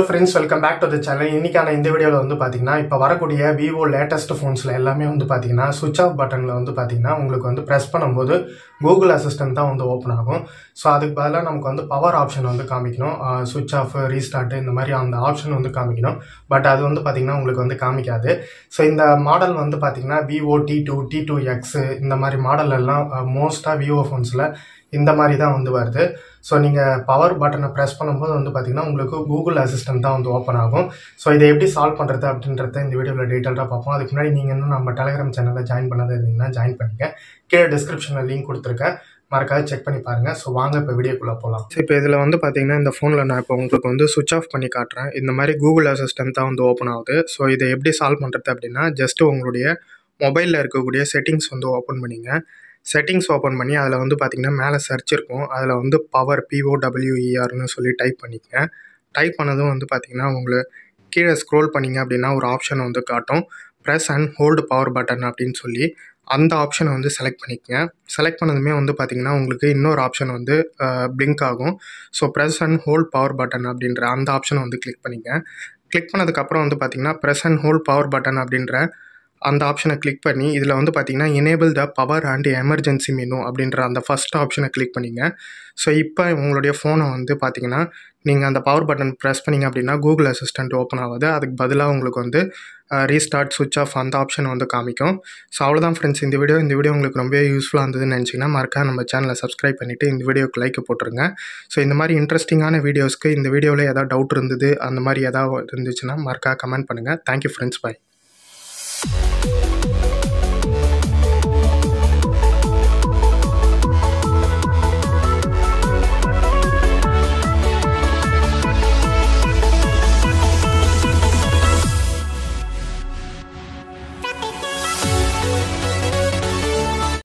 friends welcome back to the channel இன்னைக்கான இந்த வீடியோவில் வந்து பார்த்தீங்கன்னா இப்போ வரக்கூடிய விவோ லேட்டஸ்ட் ஃபோன்ஸில் எல்லாமே வந்து பார்த்தீங்கன்னா சுவிச் ஆஃப் பட்டனில் வந்து பார்த்தீங்கன்னா உங்களுக்கு வந்து ப்ரெஸ் பண்ணும்போது கூகுள் அசிஸ்டன்ட் தான் வந்து ஓப்பன் ஆகும் ஸோ அதுக்கு பதிலாக நமக்கு வந்து பவர் ஆப்ஷன் வந்து காமிக்கணும் சுவிச் ஆஃப் ரீஸ்டார்ட் இந்த மாதிரி அந்த ஆப்ஷன் வந்து காமிக்கணும் பட் அது வந்து பார்த்தீங்கன்னா உங்களுக்கு வந்து காமிக்காது ஸோ இந்த மாடல் வந்து பார்த்தீங்கன்னா Vivo T two T two X இந்த மாதிரி மாடல் எல்லாம் மோஸ்ட்டாக விவோ ஃபோன்ஸில் இந்த மாதிரி தான் வந்து வருது ஸோ நீங்கள் பவர் பட்டனை ப்ரெஸ் பண்ணும்போது வந்து பார்த்தீங்கன்னா உங்களுக்கு கூகுள் அசிஸ்டன்ட் தான் வந்து ஓப்பன் ஆகும் ஸோ இதை எப்படி சால்வ் பண்ணுறது அப்படின்றத இந்த வீடியோவில் டீட்டெயிலாக பார்ப்போம் அதுக்கு முன்னாடி நீங்கள் இன்னும் நம்ம டெலிகிராம் சேனலில் ஜாயின் பண்ணாத இருந்தீங்கன்னா ஜாயின் பண்ணிக்க கீழே டிஸ்கிரிப்ஷனில் லிங்க் கொடுத்துருக்கேன் மறக்காத செக் பண்ணி பாருங்கள் ஸோ வாங்க இப்போ வீடியோக்குள்ளே போகலாம் இப்போ இதில் வந்து பார்த்தீங்கன்னா இந்த ஃபோனில் நான் இப்போ உங்களுக்கு வந்து சுவிச் ஆஃப் பண்ணி காட்டுறேன் இந்த மாதிரி கூகுள் அசிஸ்டன்ட் தான் வந்து ஓப்பன் ஆகுது ஸோ இதை எப்படி சால்வ் பண்ணுறது அப்படின்னா ஜஸ்ட்டு உங்களுடைய மொபைலில் இருக்கக்கூடிய செட்டிங்ஸ் வந்து ஓப்பன் பண்ணிங்க செட்டிங்ஸ் ஓப்பன் பண்ணி அதில் வந்து பார்த்திங்கன்னா மேலே சர்ச் இருக்கும் அதில் வந்து பவர் பிஓடபிள்யூஇஆர்னு சொல்லி டைப் பண்ணிக்கங்க டைப் பண்ணதும் வந்து பார்த்திங்கன்னா உங்களுக்கு கீழே ஸ்க்ரோல் பண்ணிங்க அப்படின்னா ஒரு ஆப்ஷன் வந்து காட்டும் press and hold power button அப்படின்னு சொல்லி அந்த ஆப்ஷனை வந்து செலக்ட் பண்ணிக்கங்க செலக்ட் பண்ணதுமே வந்து பார்த்திங்கன்னா உங்களுக்கு இன்னொரு ஆப்ஷன் வந்து பிளிங்க் ஆகும் so press and hold power button அப்படின்ற அந்த ஆப்ஷனை வந்து கிளிக் பண்ணிக்க கிளிக் பண்ணதுக்கப்புறம் வந்து பார்த்திங்கன்னா press and hold power button அப்படின்ற அந்த ஆப்ஷனை கிளிக் பண்ணி இதில் வந்து பார்த்தீங்கன்னா enable the power and emergency menu அப்படின்ற அந்த ஃபஸ்ட் ஆப்ஷனை கிளிக் பண்ணிங்க ஸோ இப்போ உங்களுடைய ஃபோனை வந்து பார்த்தீங்கன்னா நீங்கள் அந்த பவர் பட்டன் ப்ரெஸ் பண்ணிங்க அப்படின்னா கூகுள் அசிஸ்டன்ட் ஓப்பன் ஆகுது அதுக்கு பதிலாக உங்களுக்கு வந்து ரீஸ்டார்ட் சுவிச் ஆஃப் அந்த ஆப்ஷன் வந்து காமிக்கும் ஸோ அவ்வளோதான் ஃப்ரெண்ட்ஸ் இந்த வீடியோ இந்த வீடியோ உங்களுக்கு ரொம்ப யூஸ்ஃபுல்லாக இருந்ததுன்னு நினச்சிங்கன்னா மறக்காம நம்ம சேனலை சப்ஸ்கிரைப் பண்ணிவிட்டு இந்த வீடியோக்கு லைக் போட்டுருங்க ஸோ இந்த மாதிரி இன்ட்ரெஸ்டிங்கான வீடியோஸ்க்கு இந்த வீடியோவில் ஏதாவது டவுட் இருந்தது அந்த மாதிரி ஏதாவது இருந்துச்சுன்னா மறக்காம கமெண்ட் பண்ணுங்கள் தேங்க்யூ ஃப்ரெண்ட்ஸ் பை